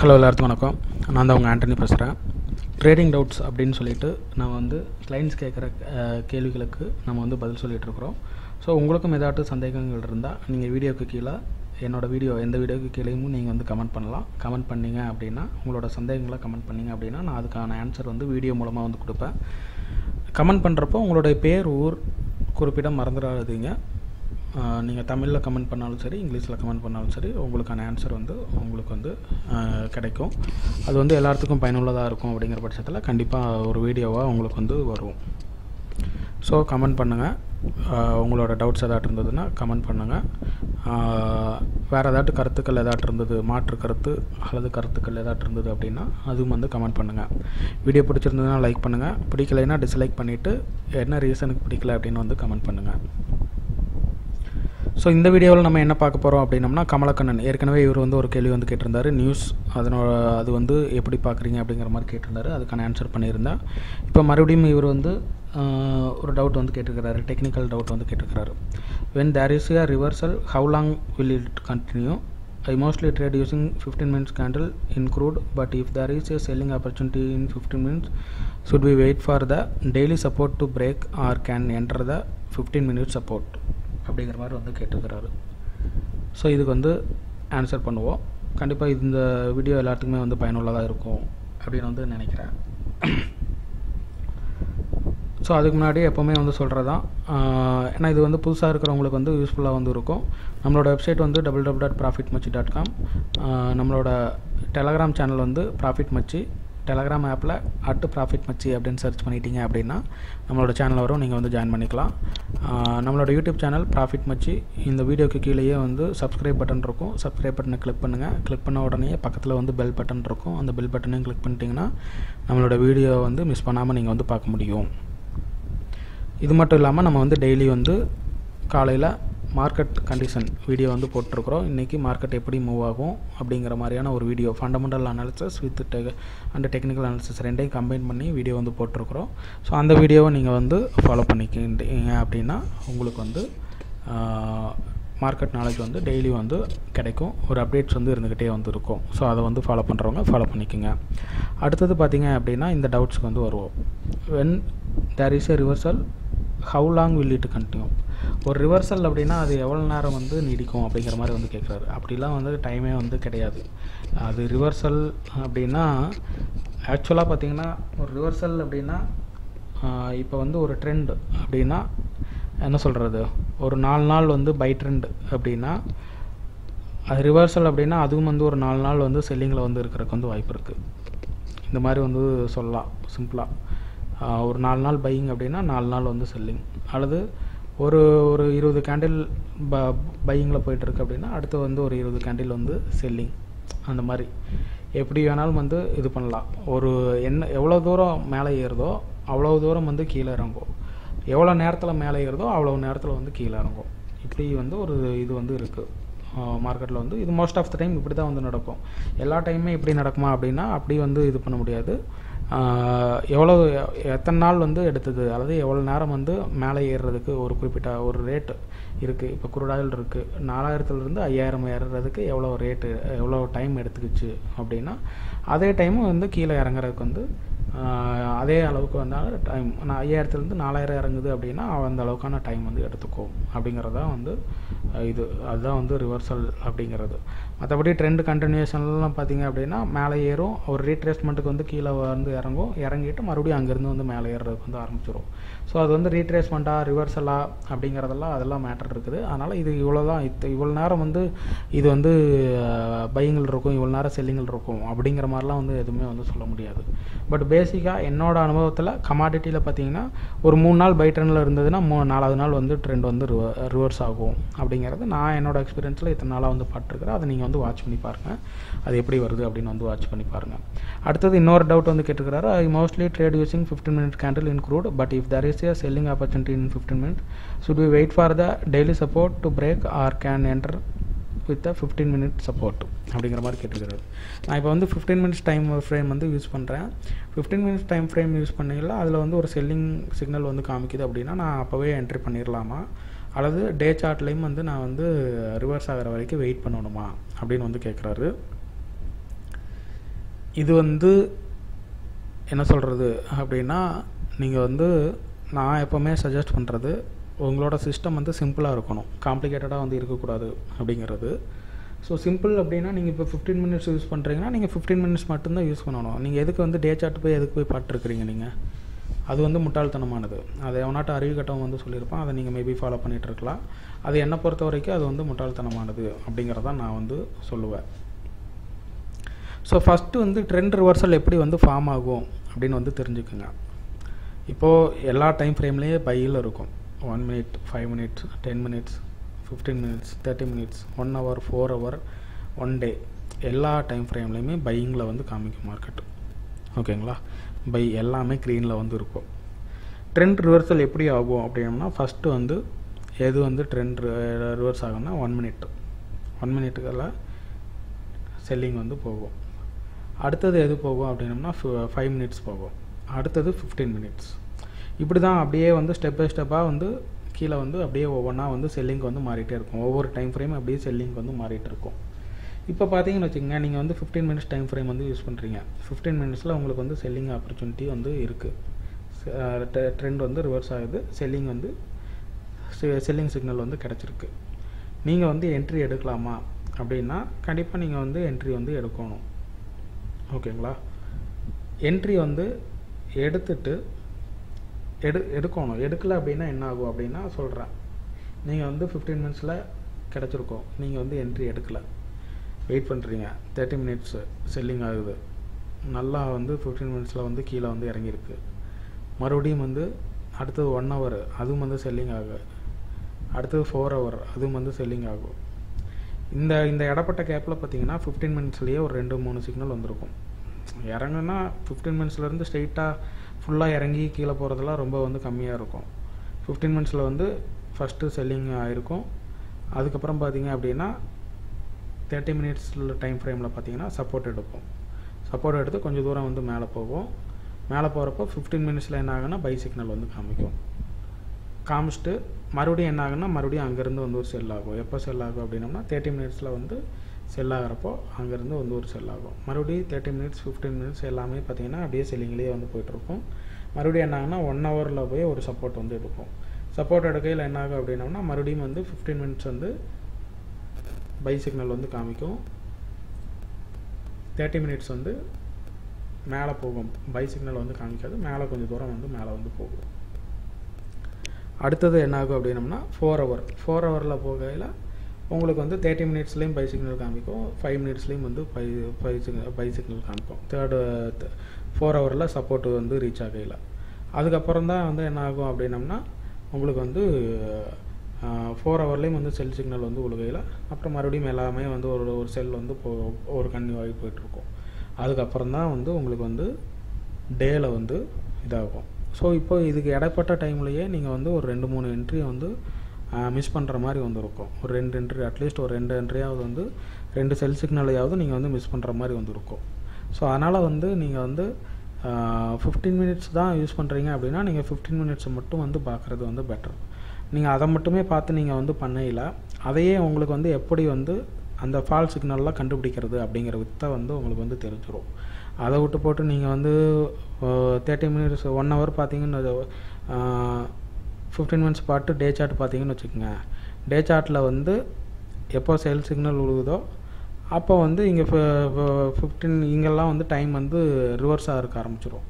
hello எல்லாத்துக்கும் வணக்கம் நான் தான் உங்கள் ஆண்டனி பேசுகிறேன் ட்ரேடிங் டவுட்ஸ் அப்படின்னு சொல்லிட்டு நான் வந்து கிளைண்ட்ஸ் கேட்குற கேள்விகளுக்கு நம்ம வந்து பதில் சொல்லிகிட்டு இருக்கிறோம் ஸோ உங்களுக்கும் ஏதாட்டும் சந்தேகங்கள் இருந்தால் நீங்கள் வீடியோக்கு கீழே என்னோட வீடியோ எந்த வீடியோக்கு கீழேயும் நீங்கள் வந்து கமெண்ட் பண்ணலாம் கமெண்ட் பண்ணீங்க அப்படின்னா உங்களோட சந்தேகங்களை கமெண்ட் பண்ணீங்க அப்படின்னா நான் அதுக்கான ஆன்சர் வந்து வீடியோ மூலமாக வந்து கொடுப்பேன் கமெண்ட் பண்ணுறப்போ உங்களுடைய பேர் ஊர் குறிப்பிட மறந்துடாதீங்க நீங்கள் தமிழில் கமெண்ட் பண்ணாலும் சரி இங்கிலீஷில் கமெண்ட் பண்ணாலும் சரி உங்களுக்கான ஆன்சர் வந்து உங்களுக்கு வந்து ஆஹ், கிடைக்கும் அது வந்து எல்லாத்துக்கும் பயனுள்ளதாக இருக்கும் அப்படிங்கிற பட்சத்தில் கண்டிப்பாக ஒரு வீடியோவாக உங்களுக்கு வந்து வரும் ஸோ கமெண்ட் பண்ணுங்கள் உங்களோட டவுட்ஸ் ஏதாட்டு இருந்ததுன்னா கமெண்ட் பண்ணுங்கள் வேறு ஏதாட்டு கருத்துக்கள் ஏதாட்டு இருந்தது மாற்று கருத்து அல்லது கருத்துக்கள் ஏதாட்டு இருந்தது அப்படின்னா அதுவும் வந்து கமெண்ட் பண்ணுங்கள் வீடியோ பிடிச்சிருந்ததுன்னா லைக் பண்ணுங்கள் பிடிக்கலைன்னா டிஸ்லைக் பண்ணிவிட்டு என்ன ரீசனுக்கு பிடிக்கல அப்படின்னு வந்து கமெண்ட் பண்ணுங்கள் ஸோ இந்த வீடியோவில் நம்ம என்ன பார்க்க போகிறோம் அப்படின்னம்னா கமலக்கண்ணன் ஏற்கனவே இவர் வந்து ஒரு கேள்வி வந்து கேட்டிருந்தாரு நியூஸ் அதனோட அது வந்து எப்படி பார்க்குறீங்க அப்படிங்கிற மாதிரி கேட்டிருந்தாரு அதுக்கான ஆன்சர் பண்ணியிருந்தேன் இப்போ மறுபடியும் இவர் வந்து ஆஹ், ஒரு டவுட் வந்து கேட்டிருக்கிறாரு டெக்னிக்கல் டவுட் வந்து கேட்டிருக்கிறாரு when there is a reversal how long will it continue I mostly trade using 15 minutes candle in crude but if there is a selling opportunity in 15 minutes should we wait for the daily support to break or can enter the 15 minute support அப்படிங்கிற மாதிரி வந்து கேட்டிருக்கிறாரு so இதுக்கு வந்து answer பண்ணுவோம் கண்டிப்பாக இந்த video எல்லாத்துக்குமே வந்து பயனுள்ளதாக இருக்கும் அப்படின்னு வந்து நினைக்கிறேன் ஸோ அதுக்கு முன்னாடி எப்போவுமே வந்து சொல்கிறது தான் ஏன்னா இது வந்து புதுசாக இருக்கிறவங்களுக்கு வந்து யூஸ்ஃபுல்லாக வந்து இருக்கும் நம்மளோட வெப்சைட் வந்து double double dot profit Machi dot com நம்மளோட டெலகிராம் சேனல் வந்து ப்ராஃபிட் மச்சி டெலகிராம் ஆப்பில் அட்டு ப்ராஃபிட் மச்சி அப்படின்னு சர்ச் பண்ணிட்டீங்க அப்படின்னா நம்மளோட சேனல் வரும் நீங்கள் வந்து ஜாயின் பண்ணிக்கலாம் ஆஹ் நம்மளோட யூடியூப் சேனல் ப்ராஃபிட் மச்சி இந்த வீடியோக்கு கீழேயே வந்து சப்ஸ்கிரைப் பட்டன் இருக்கும் சப்ஸ்கிரைப் பட்டனை கிளிக் பண்ணுங்கள் கிளிக் பண்ண உடனே பக்கத்தில் வந்து பெல் பட்டன் இருக்கும் அந்த பெல் பட்டனையும் கிளிக் பண்ணிட்டீங்கன்னா நம்மளோட வீடியோ வந்து மிஸ் பண்ணாமல் நீங்கள் வந்து பார்க்க முடியும் இது மட்டும் இல்லாமல் நம்ம வந்து டெய்லி வந்து காலையில் மார்க்கெட் கண்டிஷன் வீடியோ வந்து போட்டிருக்கிறோம் இன்றைக்கி மார்க்கெட் எப்படி மூவ் ஆகும் அப்படிங்கிற மாதிரியான ஒரு வீடியோ ஃபண்டமெண்டல் அனாலிசிஸ் வித் டெ அண்ட் டெக்னிக்கல் அனாலிசிஸ் ரெண்டையும் கம்பைன் பண்ணி வீடியோ வந்து போட்டிருக்கிறோம் ஸோ அந்த வீடியோவை நீங்கள் வந்து ஃபாலோ பண்ணிக்கிட்டீங்க அப்படின்னா உங்களுக்கு வந்து மார்க்கெட் நாலேஜ் வந்து டெய்லி வந்து கிடைக்கும் ஒரு அப்டேட்ஸ் வந்து இருந்துக்கிட்டே வந்து இருக்கும் ஸோ அதை வந்து ஃபாலோ பண்ணுறவங்க ஃபாலோ பண்ணிக்கோங்க அடுத்தது பார்த்தீங்க அப்படின்னா இந்த டவுட்ஸ்க்கு வந்து வருவோம் when there is a reversal how long will it continue ஒரு ரிவர்சல் அப்படின்னா அது எவ்வளோ நேரம் வந்து நீடிக்கும் அப்படிங்கிற மாதிரி வந்து கேட்குறாரு அப்படிலாம் வந்து டைமே வந்து கிடையாது அது ரிவர்சல் அப்படின்னா ஆக்சுவலாக பார்த்தீங்கன்னா ஒரு ரிவர்சல் அப்படின்னா இப்போ வந்து ஒரு ட்ரெண்ட் அப்படின்னா என்ன சொல்கிறது ஒரு நாலு நாள் வந்து பை ட்ரெண்ட் அப்படின்னா அது ரிவர்சல் அப்படின்னா அதுவும் வந்து ஒரு நாலு நாள் வந்து செல்லிங்கில் வந்து இருக்கிறதுக்கு வந்து வாய்ப்பு இருக்குது இந்த மாதிரி வந்து சொல்லலாம் சிம்பிளாக ஒரு நாலு நாள் பையிங் அப்படின்னா நாலு நாள் வந்து செல்லிங் அல்லது ஒரு ஒரு இருபது கேண்டில் ப பையிங்கில் போயிட்டுருக்கு அப்படின்னா அடுத்து வந்து ஒரு இருபது கேண்டில் வந்து செல்லிங் அந்த மாதிரி எப்படி வேணாலும் வந்து இது பண்ணலாம் ஒரு என்ன எவ்வளோ தூரம் மேலே ஏறுதோ அவ்வளோ தூரம் வந்து கீழே இறங்கும் எவ்வளோ நேரத்தில் மேலே ஏறுதோ அவ்வளோ நேரத்தில் வந்து கீழே இறங்கும் இப்படி வந்து ஒரு இது வந்து இருக்குது மார்க்கெட்டில் வந்து இது மோஸ்ட் ஆஃப் த டைம் இப்படி தான் வந்து நடக்கும் எல்லா டைமுமே இப்படி நடக்குமா அப்படின்னா அப்படி வந்து இது பண்ண முடியாது ஆஹ் எவ்வளோ எத்தனை நாள் வந்து எடுத்தது அல்லது எவ்வளோ நேரம் வந்து மேலே ஏறுறதுக்கு ஒரு குறிப்பிட்ட ஒரு ரேட்டு இருக்குது இப்போ குருடாயில் இருக்குது நாலாயிரத்துலேருந்து ஐயாயிரம் ஏறுறதுக்கு எவ்வளோ ரேட்டு எவ்வளோ டைம் எடுத்துக்கிச்சு அப்படின்னா அதே டைமும் வந்து கீழே இறங்குறதுக்கு வந்து ஆஹ் அதே அளவுக்கு வந்தாலும் டைம் நான் ஐயாயிரத்துலேருந்து நாலாயிரம் இறங்குது அப்படின்னா அந்த அளவுக்கான டைம் வந்து எடுத்துக்கும் அப்படிங்கிறதான் வந்து அஹ் இது அதுதான் வந்து ரிவர்சல் அப்படிங்கிறது மற்றபடி ட்ரெண்ட் கண்டினியூஷன்லாம் பார்த்தீங்க அப்படின்னா மேலே ஏறும் ஒரு ரீட்ரேஸ்மெண்ட்டுக்கு வந்து கீழே வந்து இறங்கும் இறங்கிட்டு மறுபடியும் அங்கேருந்து வந்து மேலே ஏறுறதுக்கு வந்து ஆரம்பிச்சிடும் ஸோ அது வந்து ரீட்ரேஸ்மெண்ட்டாக ரிவர்சலா அப்படிங்கிறதெல்லாம் அதெல்லாம் மேட்டர் இருக்குது அதனால் இது இவ்வளோ தான் இது இவ்வளோ நேரம் வந்து இது வந்து பையங்கள் இருக்கும் இவ்வளோ நேரம் செல்லிங்கள் இருக்கும் அப்படிங்கிற மாதிரிலாம் வந்து எதுவுமே வந்து சொல்ல முடியாது பட் பேசிக்காக என்னோட அனுபவத்தில் கமாடிட்டியில் பார்த்தீங்கன்னா ஒரு மூணு நாள் பை ட்ரெண்டில் இருந்ததுன்னா மூ நாலாவது நாள் வந்து ட்ரெண்ட் வந்து ரிவர்ஸ் ஆகும் அப்படிங்கிறது நான் என்னோட எக்ஸ்பீரியன்ஸில் இத்தனை நாளாக வந்து பார்த்துருக்குறேன் அதை நீங்கள் வந்து வாட்ச் பண்ணி பாருங்கள் அது எப்படி வருது அப்படின்னு வந்து வாட்ச் பண்ணி பாருங்கள் அடுத்தது இன்னொரு டவுட் வந்து கேட்டுக்கிறாரு I mostly trade using fifteen minute candle in crude but if there is a selling opportunity in fifteen minute should we wait for the daily support to break or can enter with fifteen minute support அப்படிங்கிற மாதிரி கேட்டுக்கிறாரு நான் இப்போ வந்து fifteen minutes time frame வந்து use பண்ணுறேன் fifteen minutes time frame use பண்ணீங்களா அதில் வந்து ஒரு செல்லிங் சிக்னல் வந்து காமிக்குது அப்படின்னா நான் அப்போவே என்ட்ரி பண்ணிடலாமா அல்லது டே சார்ட்லேயும் வந்து நான் வந்து ரிவர்ஸ் ஆகிற வரைக்கும் வெயிட் பண்ணணுமா அப்படின்னு வந்து கேட்குறாரு இது வந்து என்ன சொல்கிறது அப்படின்னா நீங்கள் வந்து நான் எப்போவுமே சஜஸ்ட் பண்ணுறது உங்களோட சிஸ்டம் வந்து சிம்பிளாக இருக்கணும் காம்ப்ளிகேட்டடாக வந்து இருக்கக்கூடாது அப்படிங்கிறது ஸோ சிம்பிள் அப்படின்னா நீங்கள் இப்போ ஃபிஃப்டீன் மினிட்ஸ் யூஸ் பண்ணுறீங்கன்னா நீங்கள் ஃபிஃப்டீன் மினிட்ஸ் மட்டும்தான் யூஸ் பண்ணணும் நீங்கள் எதுக்கு வந்து டே சார்ட் போய் எதுக்கு போய் பார்த்துருக்குறீங்க நீங்கள் அது வந்து முட்டாள்தனமானது அதை எவனாட்டும் அறிவு கட்டம் வந்து சொல்லியிருப்பான் அதை நீங்கள் மேபி ஃபாலோ பண்ணிகிட்டு இருக்கலாம் அது என்னை பொறுத்த வரைக்கும் அது வந்து முட்டாள்தனமானது அப்படிங்கிறதான் நான் வந்து சொல்லுவேன் ஸோ ஃபஸ்ட்டு வந்து ட்ரெண்ட் ரிவர்சல் எப்படி வந்து ஃபார்ம் ஆகும் அப்படின்னு வந்து தெரிஞ்சுக்குங்க இப்போது எல்லா டைம் ஃப்ரேம்லேயே பையில் இருக்கும் one minute five minutes ten minutes fifteen minutes thirty minutes one hour four hour one day எல்லா டைம் ஃப்ரேம்லேயுமே பையிங்கில் வந்து காமிக்கும் மார்க்கெட் ஓகேங்களா பை எல்லாமே க்ரீனில் வந்து இருக்கும் ட்ரெண்ட் ரிவர்சல் எப்படி ஆகும் அப்படின்னம்னா ஃபஸ்ட்டு வந்து எது வந்து ட்ரெண்ட் ரிவர்ஸ் ஆகும்னா ஒன் மினிட் ஒன் மினிட்டுக்கெல்லாம் செல்லிங் வந்து போகும் அடுத்தது எது போகும் அப்படின்னம்னா ஃபைவ் மினிட்ஸ் போகும் அடுத்தது ஃபிஃப்டீன் மினிட்ஸ் இப்படி தான் அப்படியே வந்து ஸ்டெப் பை ஸ்டெப்பாக வந்து கீழே வந்து அப்படியே ஒவ்வொன்றா வந்து செல்லிங்க்கு வந்து மாறிட்டே இருக்கும் ஒவ்வொரு டைம் ஃப்ரேம் அப்படியே செல்லிங்க்கு வந்து மாறிட்டு இருக்கும் இப்போ பார்த்தீங்கன்னு வச்சுக்கோங்க நீங்கள் வந்து ஃபிஃப்டீன் மினிட்ஸ் டைம் ஃப்ரேம் வந்து யூஸ் பண்ணுறீங்க ஃபிஃப்டீன் மினிட்ஸில் உங்களுக்கு வந்து செல்லிங் ஆப்பர்ச்சுனிட்டி வந்து இருக்குது ட்ரெண்ட் வந்து ரிவர்ஸ் ஆகுது செல்லிங் வந்து செல்லிங் சிக்னல் வந்து கிடச்சிருக்கு நீங்கள் வந்து என்ட்ரி எடுக்கலாமா அப்படின்னா கண்டிப்பாக நீங்கள் வந்து என்ட்ரி வந்து எடுக்கணும் ஓகேங்களா என்ட்ரி வந்து எடுத்துட்டு எடு எடுக்கணும் எடுக்கலை அப்படின்னா என்ன ஆகும் அப்படின்னா சொல்கிறேன் நீங்கள் வந்து ஃபிஃப்டீன் மினிட்ஸில் கிடச்சிருக்கோம் நீங்கள் வந்து என்ட்ரி எடுக்கலை வெயிட் பண்ணுறீங்க தேர்ட்டி மினிட்ஸு செல்லிங் ஆகுது நல்லா வந்து ஃபிஃப்டீன் மினிட்ஸில் வந்து கீழே வந்து இறங்கியிருக்கு மறுபடியும் வந்து அடுத்தது ஒன் ஹவர் அதுவும் வந்து செல்லிங் ஆகும் அடுத்தது ஃபோர் ஹவர் அதுவும் வந்து செல்லிங் ஆகும் இந்த இந்த இடப்பட்ட கேப்பில் பார்த்தீங்கன்னா ஃபிஃப்டீன் மினிட்ஸ்லேயே ஒரு ரெண்டு மூணு சிக்னல் வந்திருக்கும் இறங்குனா ஃபிஃப்டீன் மினிட்ஸ்லேருந்து ஸ்ட்ரெயிட்டாக ஃபுல்லாக இறங்கி கீழே போகிறதெல்லாம் ரொம்ப வந்து கம்மியாக இருக்கும் ஃபிஃப்டீன் மினிட்ஸில் வந்து ஃபஸ்ட்டு செல்லிங் ஆகிருக்கும் அதுக்கப்புறம் பார்த்தீங்க அப்படின்னா தேர்ட்டி மினிட்ஸில் டைம் ஃப்ரேமில் பார்த்தீங்கன்னா சப்போர்ட் எடுப்போம் சப்போர்ட் எடுத்து கொஞ்சம் தூரம் வந்து மேலே போகும் மேலே போகிறப்போ ஃபிஃப்டீன் மினிட்ஸில் என்ன ஆகுன்னா பை சிக்னல் வந்து காமிக்கும் காமிச்சிட்டு மறுபடியும் என்ன ஆகுன்னா மறுபடியும் அங்கேருந்து வந்து ஒரு செல் ஆகும் எப்போ செல் ஆகும் அப்படின்னம்னா தேர்ட்டி மினிட்ஸில் வந்து செல் ஆகிறப்போ அங்கேருந்து வந்து ஒரு செல் ஆகும் மறுபடியும் தேர்ட்டி மினிட்ஸ் ஃபிஃப்டீன் மினிட்ஸ் எல்லாமே பார்த்தீங்கன்னா அப்படியே செல்லிங்லேயே வந்து போயிட்டுருக்கும் மறுபடியும் என்ன ஆகுனா ஒன் ஹவரில் போய் ஒரு சப்போர்ட் வந்து எடுக்கும் சப்போர்ட் எடுக்கையில் என்ன ஆகும் அப்படின்னம்னா மறுபடியும் வந்து ஃபிஃப்டீன் மினிட்ஸ் வந்து பை சிக்னல் வந்து காமிக்கும் தேர்ட்டி மினிட்ஸ் வந்து மேலே போகும் பை சிக்னல் வந்து காமிக்காது மேலே கொஞ்சம் தூரம் வந்து மேலே வந்து போகும் அடுத்தது என்ன ஆகும் அப்படின்னம்னா ஃபோர் ஹவர் ஃபோர் ஹவரில் போகையில் உங்களுக்கு வந்து தேர்ட்டி மினிட்ஸ்லேயும் பை சிக்னல் காமிக்கும் ஃபைவ் மினிட்ஸ்லேயும் வந்து buy buy signal buy signal காமிக்கும் தேர்டு ஃபோர் ஹவரில் சப்போர்ட் வந்து ரீச் ஆகையில் அதுக்கப்புறம் தான் வந்து என்ன ஆகும் அப்படின்னம்னா உங்களுக்கு வந்து ஃபோர் ஹவர்லேயும் வந்து செல் சிக்னல் வந்து உழுகையில் அப்புறம் மறுபடியும் எல்லாமே வந்து ஒரு ஒரு செல் வந்து போ ஒரு கன்னியூ ஆகி போயிட்டுருக்கும் அதுக்கப்புறம் தான் வந்து உங்களுக்கு வந்து டேயில் வந்து இதாகும் ஸோ இப்போ இதுக்கு இடைப்பட்ட டைம்லேயே நீங்கள் வந்து ஒரு ரெண்டு மூணு என்ட்ரி வந்து மிஸ் பண்ணுற மாதிரி வந்து இருக்கும் ஒரு ரெண்டு என்ட்ரி அட்லீஸ்ட் ஒரு ரெண்டு என்ட்ரியாவது வந்து ரெண்டு செல் சிக்னலையாவது நீங்கள் வந்து மிஸ் பண்ணுற மாதிரி வந்து இருக்கும் ஸோ அதனால் வந்து நீங்கள் வந்து ஃபிஃப்டீன் மினிட்ஸ் தான் யூஸ் பண்ணுறீங்க அப்படின்னா நீங்கள் ஃபிஃப்டீன் மினிட்ஸ் மட்டும் வந்து பார்க்குறது வந்து பெட்டர் நீங்கள் அதை மட்டுமே பார்த்து நீங்கள் வந்து பண்ணையில் அதையே உங்களுக்கு வந்து எப்படி வந்து அந்த ஃபால் சிக்னல்லாம் கண்டுபிடிக்கிறது அப்படிங்கிற வித்தை வந்து உங்களுக்கு வந்து தெரிஞ்சிடும் அதை விட்டு போட்டு நீங்கள் வந்து தேர்ட்டி மினிட்ஸ் ஒன் ஹவர் பார்த்தீங்கன்னு ஃபிஃப்டீன் மினிட்ஸ் பார்த்து டே சார்ட் பார்த்தீங்கன்னு வச்சுக்கோங்க டே சார்ட்டில் வந்து எப்போ செல் சிக்னல் விழுகுதோ அப்போ வந்து இங்கே ஃபிஃப்டீன் இங்கெல்லாம் வந்து டைம் வந்து ரிவர்ஸாக இருக்க ஆரம்பிச்சிடும்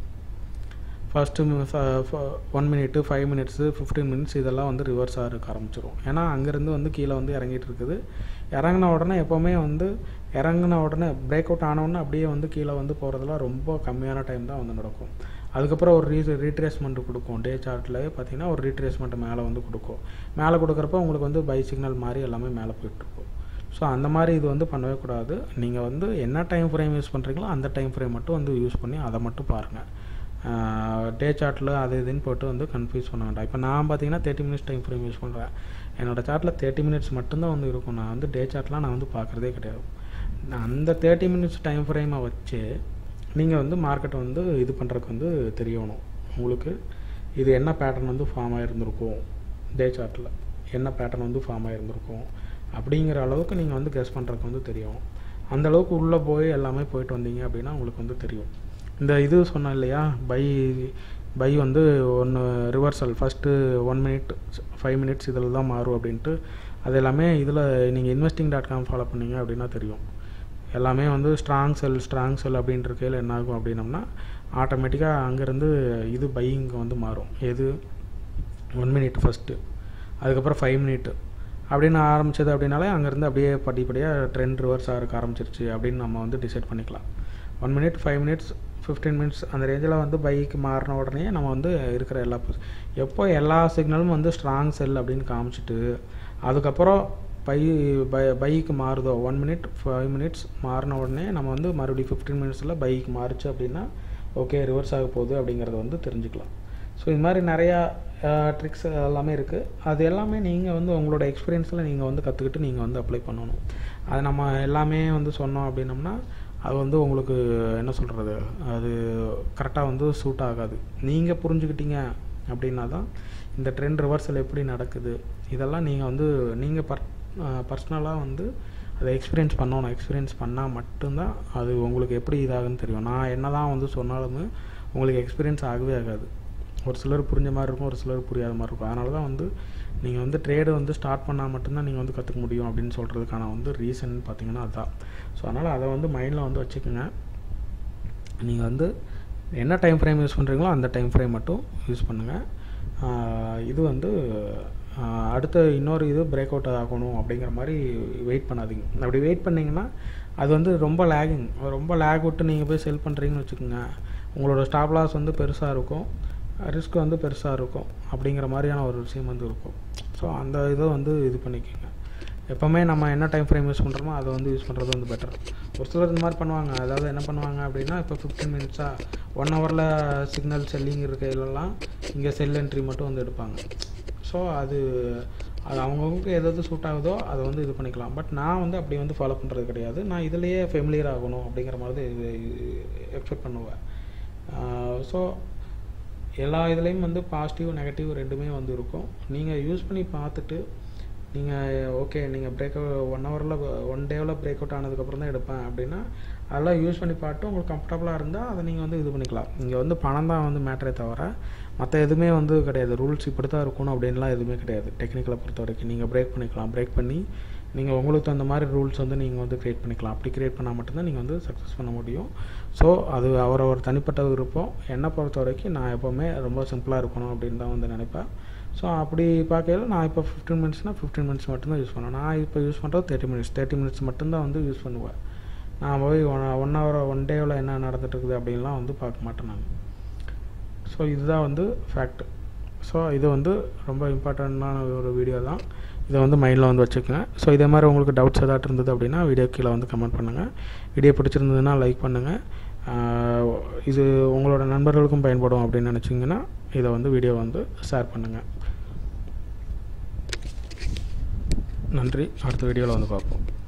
first one minute five minutes fifteen minutes இதெல்லாம் வந்து ரிவர்ஸாக இருக்க ஆரம்பிச்சிடும் ஏன்னா அங்கேருந்து வந்து கீழே வந்து இறங்கிட்டு இருக்குது இறங்கின உடனே எப்போவுமே வந்து இறங்கின உடனே பிரேக் அவுட் ஆனவுடனே அப்படியே வந்து கீழே வந்து போகிறதுலாம் ரொம்ப கம்மியான டைம் தான் வந்து நடக்கும் அதுக்கப்புறம் ஒரு ரீ ரீட்ரேஸ்மெண்ட் கொடுக்கும் டே சார்ட்லேயே பார்த்தீங்கன்னா ஒரு ரீட்ரேஸ்மெண்ட் மேலே வந்து கொடுக்கும் மேலே கொடுக்குறப்ப உங்களுக்கு வந்து பை சிக்னல் மாதிரி எல்லாமே மேலே போயிட்டுருக்கும் ஸோ அந்த மாதிரி இது வந்து பண்ணவே கூடாது நீங்கள் வந்து என்ன டைம் ஃப்ரேம் யூஸ் பண்ணுறீங்களோ அந்த டைம் ஃப்ரேம் மட்டும் வந்து யூஸ் பண்ணி அதை மட்டும் பாருங்கள் டே சார்ட்டில் அது இதுன்னு போட்டு வந்து கன்ஃபியூஸ் பண்ண வேண்டாம் இப்போ நான் பார்த்தீங்கன்னா thirty minutes time frame use பண்ணுறேன் என்னோடய சார்ட்டில் தேர்ட்டி மினிட்ஸ் மட்டும்தான் வந்து இருக்கும் நான் வந்து டே சார்ட்லாம் நான் வந்து பார்க்குறதே கிடையாது நான் அந்த தேர்ட்டி மினிட்ஸ் டைம் ஃப்ரேமை வச்சு நீங்கள் வந்து மார்க்கெட்டை வந்து இது பண்ணுறதுக்கு வந்து தெரியணும் உங்களுக்கு இது என்ன பேட்டர்ன் வந்து ஃபார்ம் ஆகிருந்திருக்கும் டே சார்ட்டில் என்ன பேட்டர்ன் வந்து ஃபார்ம் ஆகிருந்திருக்கும் அப்படிங்கிற அளவுக்கு நீங்கள் வந்து கெஸ் பண்ணுறதுக்கு வந்து தெரியும் அந்த அளவுக்கு உள்ளே போய் எல்லாமே போயிட்டு வந்தீங்க அப்படின்னா உங்களுக்கு வந்து தெரியும் இந்த இது சொன்னேன் இல்லையா பை பை வந்து ஒன்று reversal first one minute five minutes இதில் தான் மாறும் அப்படின்ட்டு அது எல்லாமே இதில் நீங்கள் இன்வெஸ்டிங் டாட் காம் ஃபாலோ பண்ணீங்க அப்படின்னா தெரியும் எல்லாமே வந்து ஸ்ட்ராங் செல் ஸ்ட்ராங் செல் அப்படின்ற இருக்கையில் என்ன ஆகும் அப்படின்னம்னா ஆட்டோமேட்டிக்காக அங்கேருந்து இது பையிங் வந்து மாறும் எது ஒன் மினிட் ஃபஸ்ட்டு அதுக்கப்புறம் ஃபைவ் மினிட்டு அப்படின்னு ஆரம்பிச்சது அப்படின்னாலே அங்கேருந்து அப்படியே படிப்படியாக ட்ரெண்ட் ரிவர்ஸ் ஆகிறக்க ஆரம்பிச்சிருச்சு அப்படின்னு நம்ம வந்து டிசைட் பண்ணிக்கலாம் one minute five minutes fifteen minutes அந்த ரேஞ்சில் வந்து பைக்கு மாறின உடனே நம்ம வந்து இருக்கிற எல்லா எப்போ எல்லா சிக்னலும் வந்து ஸ்ட்ராங் செல் அப்படின்னு காமிச்சிட்டு அதுக்கப்புறம் பை பை பைக்கு மாறுதோ ஒன் மினிட் ஃபைவ் மினிட்ஸ் மாறின உடனே நம்ம வந்து மறுபடியும் ஃபிஃப்டீன் மினிட்ஸில் பைக் மாறுச்சு அப்படின்னா ஓகே ரிவர்ஸ் ஆக போகுது அப்படிங்கிறத வந்து தெரிஞ்சுக்கலாம் ஸோ இது மாதிரி நிறையா ட்ரிக்ஸ் எல்லாமே இருக்குது அது எல்லாமே நீங்கள் வந்து உங்களோட எக்ஸ்பீரியன்ஸில் நீங்கள் வந்து கற்றுக்கிட்டு நீங்கள் வந்து அப்ளை பண்ணணும் அது நம்ம எல்லாமே வந்து சொன்னோம் அப்படின்னம்னா அது வந்து உங்களுக்கு என்ன சொல்கிறது அது கரெக்டாக வந்து சூட் ஆகாது நீங்கள் புரிஞ்சுக்கிட்டீங்க அப்படின்னா தான் இந்த ட்ரெண்ட் ரிவர்சல் எப்படி நடக்குது இதெல்லாம் நீங்கள் வந்து நீங்கள் பர் பர்சனலாக வந்து அதை எக்ஸ்பீரியன்ஸ் பண்ணணும் எக்ஸ்பீரியன்ஸ் பண்ணால் மட்டும்தான் அது உங்களுக்கு எப்படி இதாகுன்னு தெரியும் நான் என்ன தான் வந்து சொன்னாலுமே உங்களுக்கு எக்ஸ்பீரியன்ஸ் ஆகவே ஆகாது ஒரு சிலர் புரிஞ்ச மாதிரி இருக்கும் ஒரு சிலர் புரியாத மாதிரி இருக்கும் அதனால தான் வந்து நீங்கள் வந்து ட்ரேடு வந்து ஸ்டார்ட் பண்ணால் மட்டும்தான் நீங்கள் வந்து கற்றுக்க முடியும் அப்படின்னு சொல்கிறதுக்கான வந்து ரீசன் பார்த்தீங்கன்னா அதுதான் ஸோ அதனால் அதை வந்து மைண்டில் வந்து வச்சுக்கோங்க நீங்கள் வந்து என்ன டைம் ஃப்ரேம் யூஸ் பண்ணுறீங்களோ அந்த டைம் ஃப்ரேம் மட்டும் யூஸ் பண்ணுங்கள் இது வந்து அடுத்த இன்னொரு இது பிரேக் அவுட் ஆகணும் அப்படிங்கிற மாதிரி வெயிட் பண்ணாதீங்க அப்படி வெயிட் பண்ணிங்கன்னா அது வந்து ரொம்ப லேகிங் ரொம்ப லேக் விட்டு நீங்கள் போய் செல் பண்ணுறீங்கன்னு வச்சுக்கோங்க உங்களோட ஸ்டாப் லாஸ் வந்து பெருசாக இருக்கும் ரிஸ்க் வந்து பெருசாக இருக்கும் அப்படிங்கிற மாதிரியான ஒரு விஷயம் வந்து இருக்கும் ஸோ அந்த இதை வந்து இது பண்ணிக்கோங்க எப்போவுமே நம்ம என்ன டைம் ஃப்ரேம் யூஸ் பண்ணுறோமோ அதை வந்து யூஸ் பண்ணுறது வந்து பெட்டர் ஒரு சிலர் இந்த மாதிரி பண்ணுவாங்க அதாவது என்ன பண்ணுவாங்க அப்படின்னா இப்போ ஃபிஃப்டீன் மினிட்ஸாக ஒன் ஹவரில் சிக்னல் செல்லிங் இருக்கையிலலாம் இங்கே செல் என்ட்ரி மட்டும் வந்து எடுப்பாங்க ஸோ அது அது அவங்கவுங்களுக்கு எது எது சூட் ஆகுதோ அதை வந்து இது பண்ணிக்கலாம் பட் நான் வந்து அப்படி வந்து ஃபாலோ பண்ணுறது கிடையாது நான் இதிலேயே ஃபெமிலியர் ஆகணும் அப்படிங்கிற மாதிரி தான் எக்ஸ்பெக்ட் பண்ணுவேன் ஸோ எல்லா இதுலேயும் வந்து பாசிட்டிவ் நெகட்டிவ் ரெண்டுமே வந்து இருக்கும் நீங்கள் யூஸ் பண்ணி பார்த்துட்டு நீங்கள் ஓகே நீங்கள் பிரேக் ஒன் ஹவரில் ஒன் டேவில் பிரேக் அவுட் ஆனதுக்கப்புறம் தான் எடுப்பேன் அப்படின்னா அதெல்லாம் யூஸ் பண்ணி பார்த்து உங்களுக்கு கம்ஃபர்டபுளாக இருந்தால் அதை நீங்கள் வந்து இது பண்ணிக்கலாம் இங்கே வந்து பணம் தான் வந்து மேட்டரே தவிர மற்ற எதுவுமே வந்து கிடையாது ரூல்ஸ் இப்படி தான் இருக்கணும் அப்படின்லாம் எதுவுமே கிடையாது டெக்னிக்கலை பொறுத்த வரைக்கும் நீங்கள் பிரேக் பண்ணிக்கலாம் பிரேக் பண்ணி நீங்கள் உங்களுக்கு தகுந்த மாதிரி ரூல்ஸ் வந்து நீங்கள் வந்து க்ரியேட் பண்ணிக்கலாம் அப்படி க்ரியேட் பண்ணால் மட்டும்தான் நீங்கள் வந்து சக்ஸஸ் பண்ண முடியும் ஸோ அது அவரவர் தனிப்பட்ட விருப்பம் என்னை பொறுத்த வரைக்கும் நான் எப்போவுமே ரொம்ப சிம்பிளாக இருக்கணும் அப்படின்னு தான் வந்து நினைப்பேன் ஸோ அப்படி பார்க்கையில நான் இப்போ ஃபிஃப்டீன் மினிட்ஸ்னால் ஃபிஃப்டீன் மினிட்ஸ் மட்டும்தான் யூஸ் பண்ணுவேன் நான் இப்போ யூஸ் பண்ணுறது தேர்ட்டி மினிட்ஸ் தேர்ட்டி மினிட்ஸ் மட்டும்தான் வந்து யூஸ் பண்ணுவேன் நான் போய் ஒன் ஒன் ஹவர் ஒன் டேவில் என்ன நடந்துட்டு இருக்குது அப்படின்லாம் வந்து பார்க்க மாட்டேன் நான் ஸோ இதுதான் வந்து ஃபேக்ட் ஸோ இது வந்து ரொம்ப இம்பார்ட்டண்ட்டான ஒரு வீடியோ தான் இதை வந்து மைண்டில் வந்து வச்சுக்கோங்க ஸோ இதே மாதிரி உங்களுக்கு டவுட்ஸ் ஏதாட்டு இருந்தது அப்படின்னா வீடியோ கீழே வந்து கமெண்ட் பண்ணுங்கள் வீடியோ பிடிச்சிருந்ததுன்னா லைக் பண்ணுங்கள் இது உங்களோட நண்பர்களுக்கும் பயன்படும் அப்படின்னு நினச்சிங்கன்னா இதை வந்து வீடியோ வந்து ஷேர் பண்ணுங்கள் நன்றி அடுத்த வீடியோவில் வந்து பார்ப்போம்